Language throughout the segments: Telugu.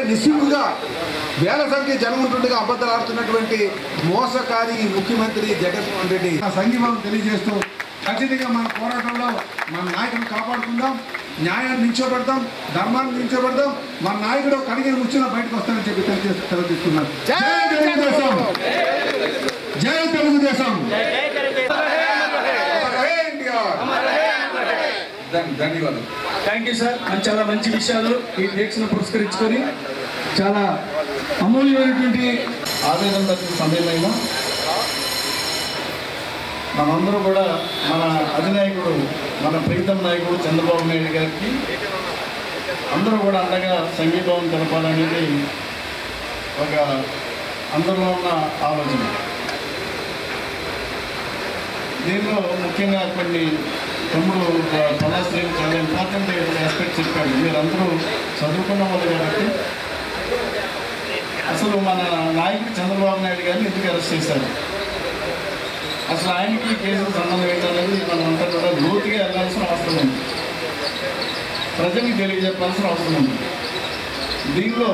నిస్సిగ్గుగా వేల సంఖ్య జనం ఉంటుండగా అబద్ధాలు ఆడుతున్నటువంటి మోసకారి ఈ ముఖ్యమంత్రి జగన్మోహన్ రెడ్డి ఆ సంఘీభావం తెలియజేస్తూ ఖచ్చితంగా మన పోరాటంలో మన నాయకుని కాపాడుకుందాం న్యాయాన్ని నిల్చోబెడదాం ధర్మాన్ని నిల్చోబెడదాం మన నాయకుడు కడిగిన ముచ్చిన బయటకు వస్తానని చెప్పి తెలియజేస్తూ తెలియజేస్తున్నారు జై తెలుగుదేశం జై తెలుగుదేశం జై ఎన్టీఆర్. ధన్- ధన్యవాదాలు థ్యాంక్ యూ సార్ మంచి చాలా మంచి విషయాలు ఈ దీక్షను పురస్కరించుకొని చాలా అమూల్యమైనటువంటి ఆవేదనలకు సమయమైన మనందరూ కూడా మన అధినాయకుడు మన ప్రీతం నాయకుడు చంద్రబాబు నాయుడు గారికి అందరూ కూడా అండగా సంఘీభావం తెలపాలనేది ఒక అందరిలో ఉన్న ఆలోచన దీనిలో ముఖ్యంగా కొన్ని తమ్ముడు పలాశ్రీ చాలా ఇంపార్టెంట్ ఆస్పెక్ట్ చెప్పాడు మీరందరూ చదువుకున్న వాళ్ళు కాబట్టి అసలు మన నాయకుడు చంద్రబాబు నాయుడు గారిని ఎందుకు అరెస్ట్ చేశారు అసలు ఆయనకి కేసుకు సంబంధం ఏంటనేది మనం అంతా కూడా లోతుగా వెళ్ళాల్సిన అవసరం ఉంది ప్రజలకు తెలియజెప్పాల్సిన అవసరం ఉంది దీనిలో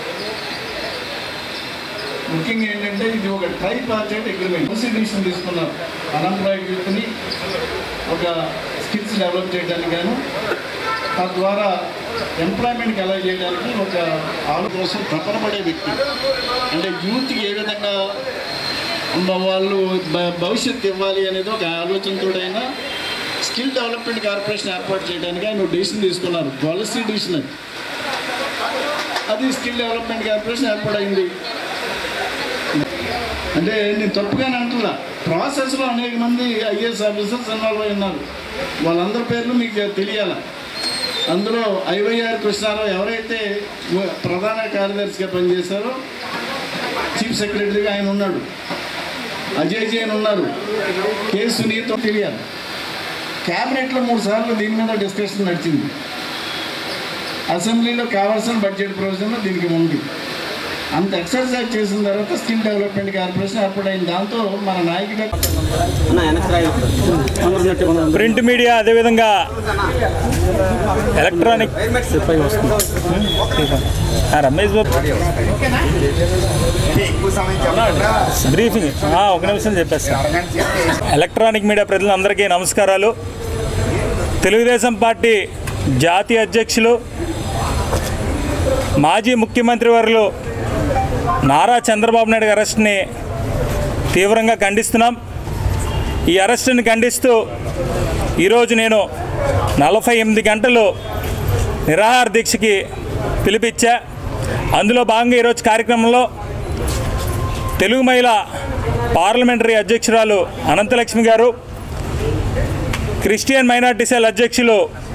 ముఖ్యంగా ఏంటంటే ఇది ఒక ట్రై పార్టెడ్ అగ్రిమెంట్ కాన్స్టిట్యూషన్ తీసుకున్నారు అన్ఎంప్లాయిడ్ యూత్ని ఒక స్కిల్స్ డెవలప్ చేయడానికి గాను తద్వారా ఎంప్లాయ్మెంట్కి అలౌ చేయడానికి ఒక ఆలోచన కోసం తపనపడే వ్యక్తి అంటే యూత్కి ఏ విధంగా ఉన్న వాళ్ళు భ- భవిష్యత్తు ఇవ్వాలి అనేది ఒక ఆలోచనతోడైనా స్కిల్ డెవలప్మెంట్ కార్పొరేషన్ ఏర్పాటు చేయడానికి ఆయన డెసిషన్ తీసుకున్నారు పాలసీ డెసిషన్ అది అది స్కిల్ డెవలప్మెంట్ కార్పొరేషన్ ఏర్పాటైంది అంటే నేను తప్పుగానే అంటున్నా ప్రాసెస్లో అనేక మంది ఐఏఎస్ ఆఫీసర్స్ ఇన్వాల్వ్ అయి ఉన్నారు వాళ్ళందరి పేర్లు మీకు తెలియాల అందులో ఐవైఆర్ కృష్ణారావు ఎవరైతే ము- ప్రధాన కార్యదర్శిగా పనిచేశారో చీఫ్ సెక్రటరీగా ఆయన ఉన్నాడు అజయ్ జైన్ ఉన్నారు కె సునీత తెలియాలి క్యాబినెట్లో మూడు సార్లు దీని మీద డిస్కషన్ నడిచింది అసెంబ్లీలో కావాల్సిన బడ్జెట్ ప్రొవిజన్ దీనికి ఉంది అంత ఎక్సర్సైజ్ చేసిన తర్వాత స్కిల్ డెవలప్మెంట్ కార్పొరేషన్ ఏర్పాటైంది దాంతో మన నాయకుడు ప్రింట్ మీడియా అదేవిధంగా ఎలక్ట్రానిక్ ఆ, రమేష్ బాబు బ్రీఫింగ్ ఆ, ఒక నిమిషం చెప్పేస్తా ఎలక్ట్రానిక్ మీడియా ప్రజలందరికీ నమస్కారాలు తెలుగుదేశం పార్టీ జాతీయ అధ్యక్షులు మాజీ ముఖ్యమంత్రి వర్యులు నారా చంద్రబాబు నాయుడు గారి అరెస్ట్ని తీవ్రంగా ఖండిస్తున్నాం ఈ అరెస్టుని ఖండిస్తూ ఈరోజు నేను నలభై ఎనిమిది గంటలు నిరాహార దీక్షకి పిలిపించా అందులో భాగంగా ఈరోజు కార్యక్రమంలో తెలుగు మహిళ పార్లమెంటరీ అధ్యక్షురాలు అనంతలక్ష్మి గారు క్రిస్టియన్ మైనార్టీ సెల్ అధ్యక్షులు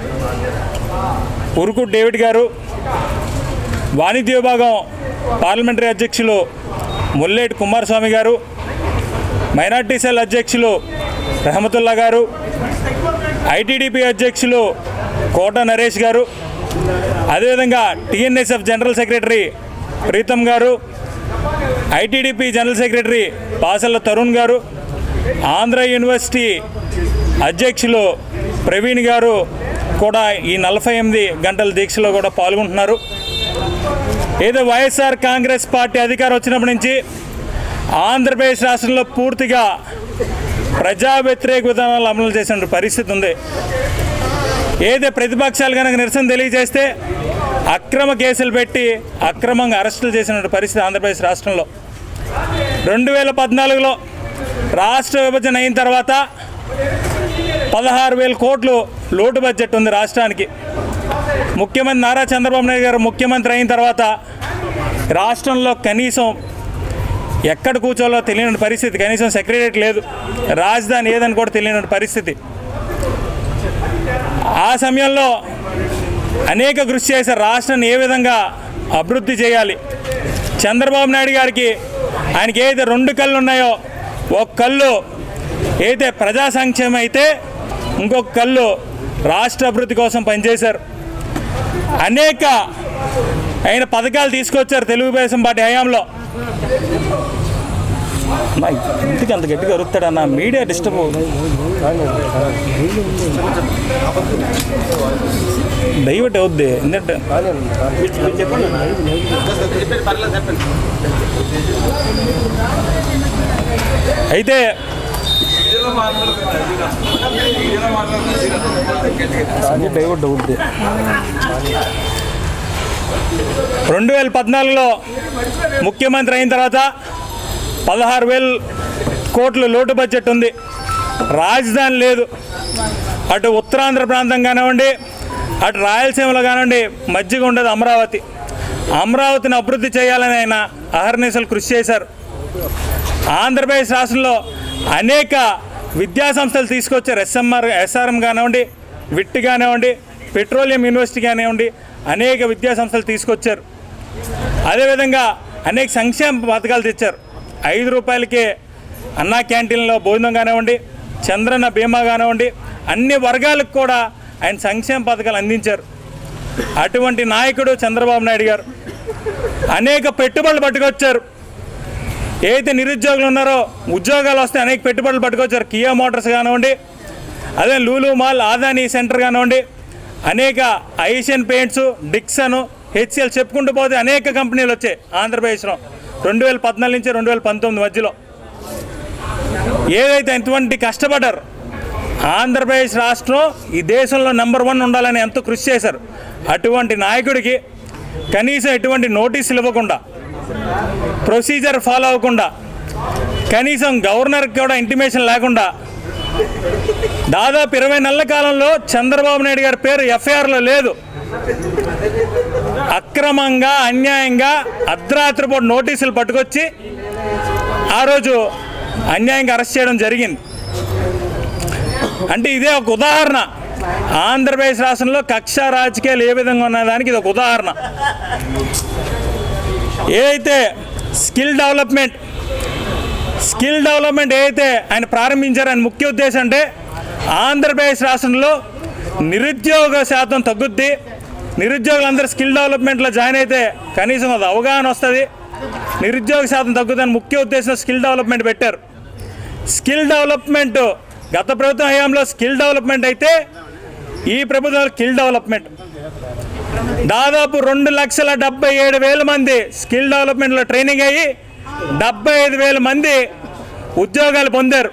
ఉరుకు డేవిడ్ గారు వాణిజ్య విభాగం పార్లమెంటరీ అధ్యక్షులు ముల్లేటి కుమారస్వామి గారు మైనార్టీ సెల్ అధ్యక్షులు రహమతుల్లా గారు ఐటీడీపీ అధ్యక్షులు కోట నరేష్ గారు అదేవిధంగా TNSF general secretary Pritam garu ITDP general secretary Pasalla Tarun garu Andhra university అధ్యక్షులు ప్రవీణ్ గారు కూడా ఈ నలభై ఎనిమిది గంటల దీక్షలో కూడా పాల్గొంటున్నారు ఏదో వైఎస్ఆర్ కాంగ్రెస్ పార్టీ అధికారం వచ్చినప్పటి నుంచి ఆంధ్రప్రదేశ్ రాష్ట్రంలో పూర్తిగా ప్రజా వ్యతిరేక విధానాలు అమలు చేసిన పరిస్థితి ఉంది ఏదో ప్రతిపక్షాలు కనుక నిరసన తెలియజేస్తే అక్రమ కేసులు పెట్టి అక్రమంగా అరెస్టులు చేసిన పరిస్థితి ఆంధ్రప్రదేశ్ రాష్ట్రంలో రెండు వేల పద్నాలుగులో రాష్ట్ర విభజన అయిన తర్వాత పదహారు వేల కోట్లు లోటు బడ్జెట్ ఉంది రాష్ట్రానికి ముఖ్యమంత్రి నారా చంద్రబాబు నాయుడు గారు ముఖ్యమంత్రి అయిన తర్వాత రాష్ట్రంలో కనీసం ఎక్కడ కూర్చోలో తెలియని పరిస్థితి కనీసం సెక్రటరియట్ లేదు రాజధాని ఏదని కూడా తెలియని పరిస్థితి ఆ సమయంలో అనేక కృషి చేశారు రాష్ట్రాన్ని ఏ విధంగా అభివృద్ధి చేయాలి చంద్రబాబు నాయుడు గారికి ఆయనకి ఏదైతే రెండు కళ్ళు ఉన్నాయో ఒక కళ్ళు ఏదైతే ప్రజా సంక్షేమం అయితే ఇంకొక కళ్ళు రాష్ట్ర అభివృద్ధి కోసం పనిచేశారు అనేక ఆయన పథకాలు తీసుకొచ్చారు తెలుగుదేశం పార్టీ హయాంలో అన్నా, ఇంటికి అంత గట్టిగా అరుస్తాడన్న మీడియా డిస్టర్బ్ డైవర్ట్ అవుద్ది ఎందుకంటే అయితే డైవర్ట్ అవుద్ది రెండు వేల పద్నాలుగులో ముఖ్యమంత్రి అయిన తర్వాత పదహారు వేల కోట్లు లోటు బడ్జెట్ ఉంది రాజధాని లేదు అటు ఉత్తరాంధ్ర ప్రాంతం కానివ్వండి అటు రాయలసీమలో కానివ్వండి మధ్యగా ఉండేది అమరావతి అమరావతిని అభివృద్ధి చేయాలని ఆయన అహర్నిశలు కృషి చేశారు ఆంధ్రప్రదేశ్ రాష్ట్రంలో అనేక విద్యా సంస్థలు తీసుకొచ్చారు ఎస్ఎంఆర్ ఎస్ఆర్ఎం కానివ్వండి విట్ కానివ్వండి పెట్రోలియం యూనివర్సిటీ కానివ్వండి అనేక విద్యా సంస్థలు తీసుకొచ్చారు అదేవిధంగా అనేక సంక్షేమ పథకాలు తెచ్చారు ఐదు రూపాయలకే అన్నా క్యాంటీన్లో భోజనం కానివ్వండి చంద్రన్న బీమా కానివ్వండి అన్ని వర్గాలకు కూడా ఆయన సంక్షేమ పథకాలు అందించారు అటువంటి నాయకుడు చంద్రబాబు నాయుడు గారు అనేక పెట్టుబడులు పట్టుకొచ్చారు ఏదైతే నిరుద్యోగులు ఉన్నారో ఉద్యోగాలు వస్తే అనేక పెట్టుబడులు పట్టుకొచ్చారు కియా మోటార్స్ కానివ్వండి అదే లూలు మాల్ ఆదాని సెంటర్ కానివ్వండి అనేక ఐషియన్ పెయింట్స్ డిక్సన్ హెచ్సిఎల్ చెప్పుకుంటూ పోతే అనేక కంపెనీలు వచ్చాయి ఆంధ్రప్రదేశ్లో రెండు వేల పద్నాలుగు నుంచి రెండు వేల పంతొమ్మిది మధ్యలో ఏదైతే ఇటువంటి కష్టపడ్డారు ఆంధ్రప్రదేశ్ రాష్ట్రం ఈ దేశంలో నెంబర్ వన్ ఉండాలని ఎంతో కృషి చేశారు అటువంటి నాయకుడికి కనీసం ఎటువంటి నోటీసులు ఇవ్వకుండా ప్రొసీజర్ ఫాలో అవ్వకుండా కనీసం గవర్నర్కి కూడా ఇంటిమేషన్ లేకుండా దాదాపు ఇరవై నెలల కాలంలో చంద్రబాబు నాయుడు గారి పేరు ఎఫ్ఐఆర్లో లేదు అక్రమంగా అన్యాయంగా అర్ధరాత్రి పూట నోటీసులు పట్టుకొచ్చి ఆ రోజు అన్యాయంగా అరెస్ట్ చేయడం జరిగింది అంటే ఇదే ఒక ఉదాహరణ ఆంధ్రప్రదేశ్ రాష్ట్రంలో కక్ష రాజకీయాలు ఏ విధంగా ఉన్నదానికి ఇది ఒక ఉదాహరణ ఏదైతే స్కిల్ డెవలప్మెంట్ స్కిల్ డెవలప్మెంట్ ఏదైతే ఆయన ప్రారంభించారో ఆయన ముఖ్య ఉద్దేశం అంటే ఆంధ్రప్రదేశ్ రాష్ట్రంలో నిరుద్యోగ శాతం తగ్గుద్ది నిరుద్యోగులందరూ స్కిల్ డెవలప్మెంట్లో జాయిన్ అయితే కనీసం అది అవగాహన వస్తుంది నిరుద్యోగ శాతం తగ్గుతుందని ముఖ్య ఉద్దేశం స్కిల్ డెవలప్మెంట్ పెట్టారు స్కిల్ డెవలప్మెంట్ గత ప్రభుత్వం హయాంలో స్కిల్ డెవలప్మెంట్ అయితే ఈ ప్రభుత్వం స్కిల్ డెవలప్మెంట్ దాదాపు రెండు లక్షల డెబ్బై ఏడు వేల మంది స్కిల్ డెవలప్మెంట్లో ట్రైనింగ్ అయ్యి డెబ్బై ఐదు వేల మంది ఉద్యోగాలు పొందారు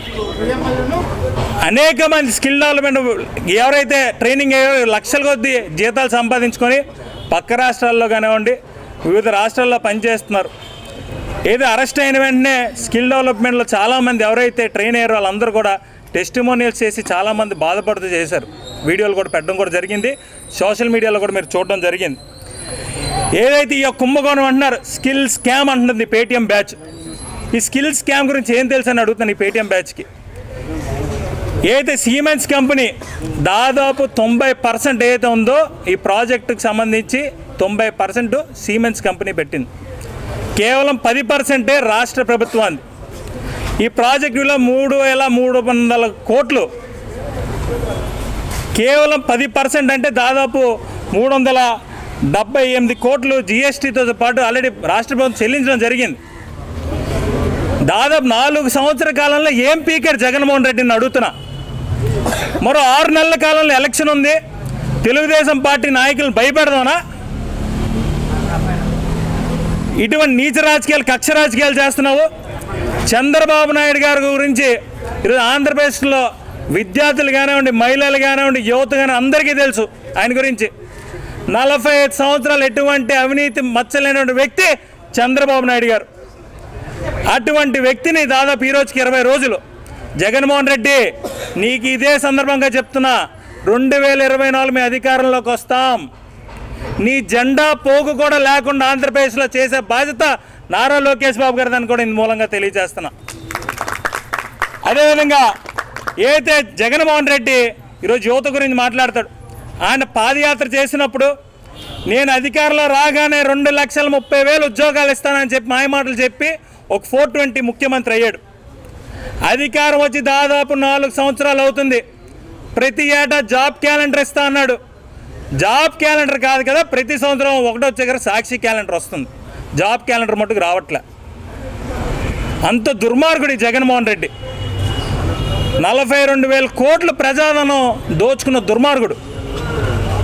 అనేక మంది స్కిల్ డెవలప్మెంట్ ఎవరైతే ట్రైనింగ్ అయ్యారో లక్షల కొద్దీ జీతాలు సంపాదించుకొని పక్క రాష్ట్రాల్లో కానివ్వండి వివిధ రాష్ట్రాల్లో పనిచేస్తున్నారు ఏదో అరెస్ట్ అయిన వెంటనే స్కిల్ డెవలప్మెంట్లో చాలామంది ఎవరైతే ట్రైన్ అయ్యారో వాళ్ళందరూ కూడా టెస్టిమోనియల్స్ చేసి చాలామంది బాధపడుతూ చేశారు వీడియోలు కూడా పెట్టడం కూడా జరిగింది సోషల్ మీడియాలో కూడా మీరు చూడడం జరిగింది ఏదైతే ఈ యొక్క కుంభకోణం అంటున్నారు స్కిల్ స్కామ్ అంటుంది పేటీఎం బ్యాచ్ ఈ స్కిల్ స్కామ్ గురించి ఏం తెలుసు అని అడుగుతాను ఈ పేటీఎం బ్యాచ్కి ఏదైతే సీమెన్స్ కంపెనీ దాదాపు తొంభై పర్సెంట్ ఏదైతే ఉందో ఈ ప్రాజెక్టుకు సంబంధించి తొంభై పర్సెంట్ సీమెన్స్ కంపెనీ పెట్టింది కేవలం పది పర్సెంటే రాష్ట్ర ప్రభుత్వాన్ని ఈ ప్రాజెక్టులో మూడు వేల మూడు వందల కోట్లు కేవలం పది పర్సెంట్ అంటే దాదాపు మూడు వందల డెబ్బై ఎనిమిది కోట్లు జిఎస్టీతో పాటు ఆల్రెడీ రాష్ట్ర ప్రభుత్వం చెల్లించడం జరిగింది దాదాపు నాలుగు సంవత్సరాల కాలంలో ఏం పీకారు జగన్మోహన్ రెడ్డిని అడుగుతున్నా మరో ఆరు నెలల కాలంలో ఎలక్షన్ ఉంది తెలుగుదేశం పార్టీ నాయకులను భయపెడదామనా ఇటువంటి నీచ రాజకీయాలు కక్ష రాజకీయాలు చేస్తున్నావు చంద్రబాబు నాయుడు గారి గురించి ఈరోజు ఆంధ్రప్రదేశ్లో విద్యార్థులు కానివ్వండి మహిళలు కానివ్వండి యువత కానీ అందరికీ తెలుసు ఆయన గురించి నలభై ఐదు సంవత్సరాలు ఎటువంటి అవినీతి మచ్చలేనటువంటి వ్యక్తి చంద్రబాబు నాయుడు గారు అటువంటి వ్యక్తిని దాదాపు ఈ రోజుకి ఇరవై రోజులు జగన్మోహన్ రెడ్డి నీకు ఇదే సందర్భంగా చెప్తున్నా రెండు వేల ఇరవై నాలుగు మీ అధికారంలోకి వస్తాం నీ జెండా పోగు కూడా లేకుండా ఆంధ్రప్రదేశ్లో చేసే బాధ్యత నారా లోకేష్ బాబు గారు దాన్ని కూడా ఇందు మూలంగా తెలియజేస్తున్నా అదేవిధంగా ఏదైతే జగన్మోహన్ రెడ్డి ఈరోజు యువత గురించి మాట్లాడతాడు ఆయన పాదయాత్ర చేసినప్పుడు నేను అధికారంలో రాగానే రెండు లక్షల ముప్పై వేలు ఉద్యోగాలు ఇస్తానని చెప్పి మాయమాటలు చెప్పి ఒక ఫోర్ ట్వంటీ ముఖ్యమంత్రి అయ్యాడు అధికారం వచ్చి దాదాపు నాలుగు సంవత్సరాలు అవుతుంది ప్రతి ఏటా జాబ్ క్యాలెండర్ ఇస్తా అన్నాడు జాబ్ క్యాలెండర్ కాదు కదా ప్రతి సంవత్సరం ఒకటో దగ్గర సాక్షి క్యాలెండర్ వస్తుంది జాబ్ క్యాలెండర్ మటుకు రావట్లే అంత దుర్మార్గుడి జగన్మోహన్ రెడ్డి నలభై రెండు వేల కోట్ల ప్రజాధనం దోచుకున్న దుర్మార్గుడు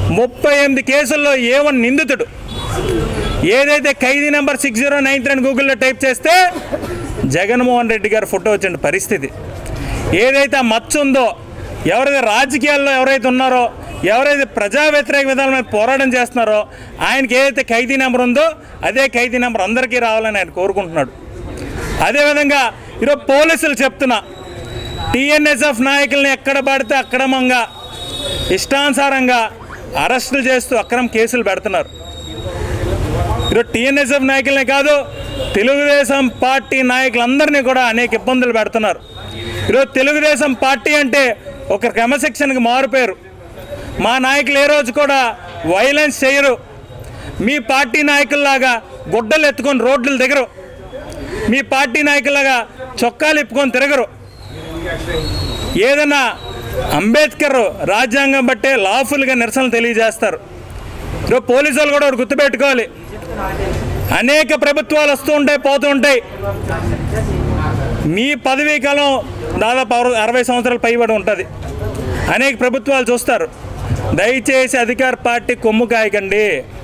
ముప్పై ఎనిమిది కేసుల్లో ఏవన్ నిందితుడు ఏదైతే ఖైదీ number six zero nine three అని గూగుల్లో టైప్ చేస్తే జగన్మోహన్ రెడ్డి గారి ఫోటో వచ్చిన పరిస్థితి ఏదైతే ఆ మచ్చ ఉందో ఎవరైతే రాజకీయాల్లో ఎవరైతే ఉన్నారో ఎవరైతే ప్రజా వ్యతిరేక విధానం మీద పోరాటం చేస్తున్నారో ఆయనకి ఏదైతే ఖైదీ నెంబర్ ఉందో అదే ఖైదీ నెంబర్ అందరికీ రావాలని ఆయన కోరుకుంటున్నాడు అదేవిధంగా ఈరోజు పోలీసులు చెప్తున్నా టీఎన్ఎస్ఎఫ్ నాయకుల్ని ఎక్కడ పడితే అక్రమంగా ఇష్టానుసారంగా అరెస్టులు చేస్తూ అక్రమ కేసులు పెడుతున్నారు ఈరోజు టీఎన్ఎస్ఎఫ్ నాయకులనే కాదు తెలుగుదేశం పార్టీ నాయకులందరినీ కూడా అనేక ఇబ్బందులు పెడుతున్నారు ఈరోజు తెలుగుదేశం పార్టీ అంటే ఒక క్రమశిక్షణకు మారిపోయారు మా నాయకులు ఏ రోజు కూడా వైలెన్స్ చేయరు మీ పార్టీ నాయకుల్లాగా గుడ్డలు ఎత్తుకొని రోడ్లు దిగరు మీ పార్టీ నాయకులాగా చొక్కాలు ఇప్పుకొని తిరగరు ఏదైనా అంబేద్కర్ రాజ్యాంగం బట్టే లాఫుల్గా నిరసనలు తెలియజేస్తారు ఈరోజు పోలీసు వాళ్ళు కూడా ఒకటి గుర్తుపెట్టుకోవాలి అనేక ప్రభుత్వాలు వస్తూ ఉంటాయి పోతూ ఉంటాయి మీ పదవీ కాలం దాదాపు అరవై- అరవై సంవత్సరాలు పైబడి ఉంటుంది అనేక ప్రభుత్వాలు చూస్తారు దయచేసి అధికార పార్టీ కొమ్ము కాయకండి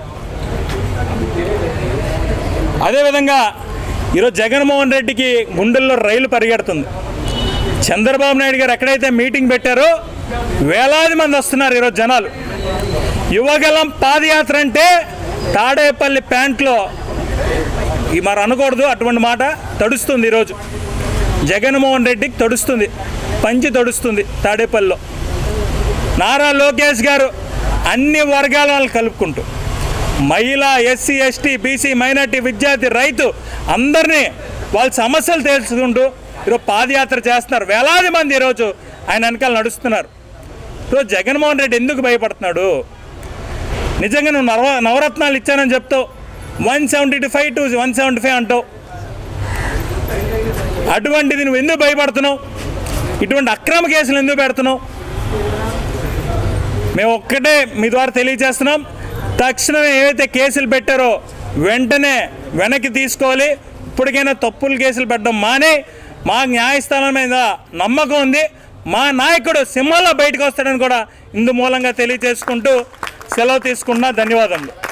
అదేవిధంగా ఈరోజు జగన్మోహన్ రెడ్డికి గుండెల్లో రైలు పరిగెడుతుంది చంద్రబాబు నాయుడు గారు ఎక్కడైతే మీటింగ్ పెట్టారో వేలాది మంది వస్తున్నారు ఈరోజు జనాలు యువగలం పాదయాత్ర అంటే తాడేపల్లి ప్యాంట్లో ఈ మరి అనకూడదు అటువంటి మాట తడుస్తుంది ఈరోజు జగన్మోహన్ రెడ్డికి తడుస్తుంది పంచి తడుస్తుంది తాడేపల్లిలో నారా లోకేష్ గారు అన్ని వర్గాల వాళ్ళని కలుపుకుంటూ మహిళ ఎస్సీ ఎస్టీ బీసీ మైనార్టీ విద్యార్థి రైతు అందరినీ వాళ్ళ సమస్యలు తెలుసుకుంటూ ఈరోజు పాదయాత్ర చేస్తున్నారు వేలాది మంది ఈరోజు ఆయన వెనకాల నడుస్తున్నారు ఈరోజు జగన్మోహన్ రెడ్డి ఎందుకు భయపడుతున్నాడు నిజంగా నువ్వు నవ నవరత్నాలు ఇచ్చానని చెప్తావు one seventy five to one seventy five అంటావు అటువంటిది నువ్వు ఎందుకు భయపడుతున్నావు ఇటువంటి అక్రమ కేసులు ఎందుకు పెడుతున్నావు మేము ఒక్కటే మీ ద్వారా తెలియజేస్తున్నాం తక్షణమే ఏవైతే కేసులు పెట్టారో వెంటనే వెనక్కి తీసుకోవాలి ఇప్పటికైనా తప్పులు కేసులు పెట్టడం మానే మా న్యాయస్థానం మీద నమ్మకం ఉంది మా నాయకుడు సింహంలో బయటకు వస్తాడని కూడా ఇందు మూలంగా తెలియజేసుకుంటూ సెలవు తీసుకున్నా ధన్యవాదములు